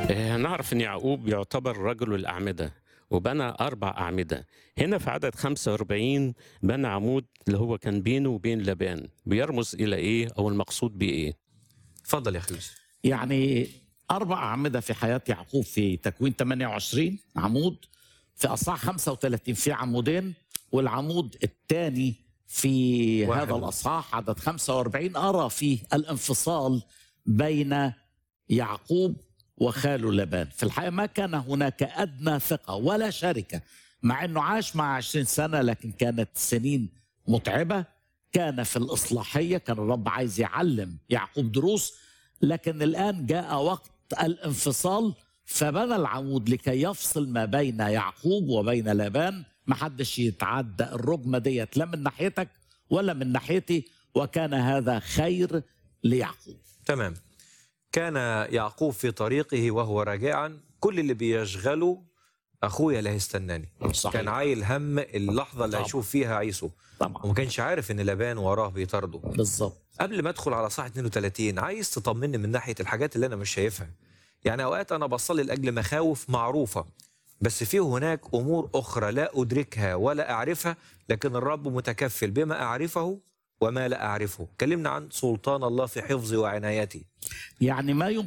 آه، نعرف ان يعقوب يعتبر رجل الاعمده وبنى اربع اعمده هنا في عدد 45 بنى عمود اللي هو كان بينه وبين لبان بيرمز الى ايه او المقصود بايه اتفضل يا اخي يوسف يعني أربع أعمدة في حياة يعقوب في تكوين 28 عمود في أصحاح 35 في عمودين والعمود الثاني في واحد. هذا الأصحاح عدد 45 أرى فيه الانفصال بين يعقوب وخاله لبان في الحقيقة ما كان هناك أدنى ثقة ولا شركة مع أنه عاش مع 20 سنة لكن كانت سنين متعبة كان في الإصلاحية كان الرب عايز يعلم يعقوب دروس لكن الآن جاء وقت الانفصال فبنى العمود لكي يفصل ما بين يعقوب وبين لابان ما حدش يتعدى الرجمة ديت لا من ناحيتك ولا من ناحيتي وكان هذا خير ليعقوب تمام كان يعقوب في طريقه وهو راجعا كل اللي بيشغله اخويا اللي هيستناني صحيح. كان عايل هم اللحظه اللي طبعا. هيشوف فيها عيسو طبعا وما كانش عارف ان لابان وراه بيطارده بالظبط قبل ما ادخل على صح 32 عايز تطمني من ناحيه الحاجات اللي انا مش شايفها يعني اوقات انا بصلي لاجل مخاوف معروفه بس في هناك امور اخرى لا ادركها ولا اعرفها لكن الرب متكفل بما اعرفه وما لا اعرفه كلمنا عن سلطان الله في حفظي وعنايتي يعني ما يمكن